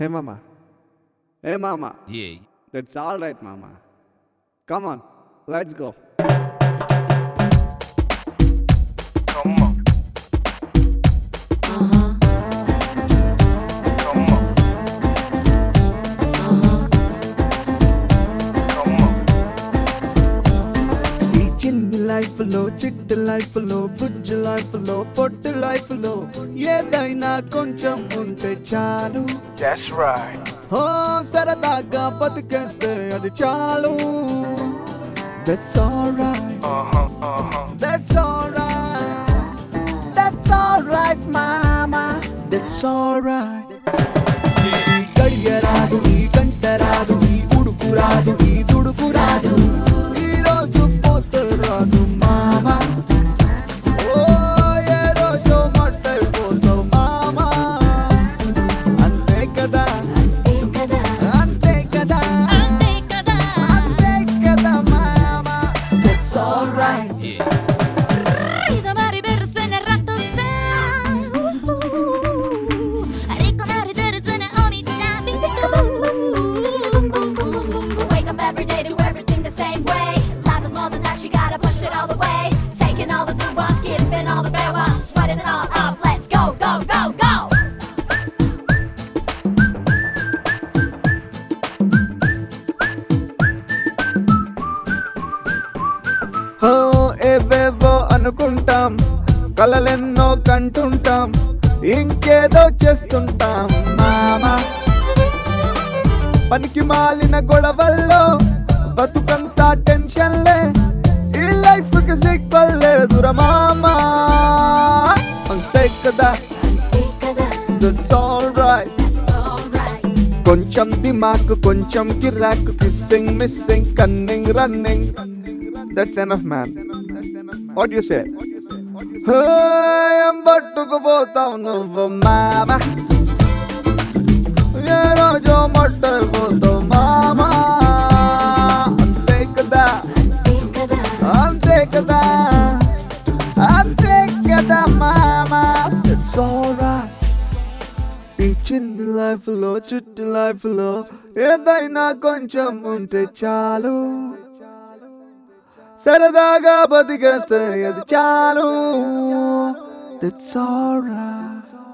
Hey, mama. Hey, mama. Yeah. That's all right, mama. Come on, let's go. Come on. Come on. Come on. ఈ చిన్ని life లో చిట్టి life లో బుజ్జి life లో పొట్టి life లో ఏదైనా కొంచెం ఉంటే చాలు That's right. ఓ సరదాగా బతికేస్తే అది చాలు that's alright Uh huh. Uh huh. That's alright that's alright మామా దట్స్ ఆల్రైట్ ఈ గడియ రాదు ఈ గంట రాదు ఈ ఉడుకు రాదు ఈ దుడుకు రాదు ఈ రోజు పోతే రాదు మామా ఓ ఏ రోజు మట్టైపోతావు మామా అంతే కదా అంతే కదా అంతే కదా మామా that's alright Yeah. Rida mari bersene ratu sa Riko mari dersene omitabi Wake up every day, do everything the same way Life is more than that, you gotta push it all the way Taking all the good ones, skipping all the bad ones Sweating it all up, let's go, go, go, go హో ఏవేవో అనుకుంటాం కలలెన్నో కంటుంటాం ఇంకేదో చేస్తుంటాం మామా పనికి మాలిన గొడవల్లో బతుకంతా టెన్షన్లే ఈ లైఫ్ కి సిగ్గులేదురా మామా అంతే కదా that's all right It's alright కొంచెం దిమాక్ కొంచెం కిరాక్ kissing missing cunning running that's enough man what you say ఏం పట్టుకుపోతావు నువ్వు మామా ఏ రోజు మట్టైపోతావు మామా అంతే కదా అంతే కదా అంతే కదా మామా ఇట్స్ ఆల్రైట్ ఈ చిన్ని లైఫ్ లో చుట్టి లైఫ్ లో ఏదైనా కొంచెం ఉంటే చాలు సరదాగా బతికేస్తే అది చాలు దట్స్ ఆల్రైట్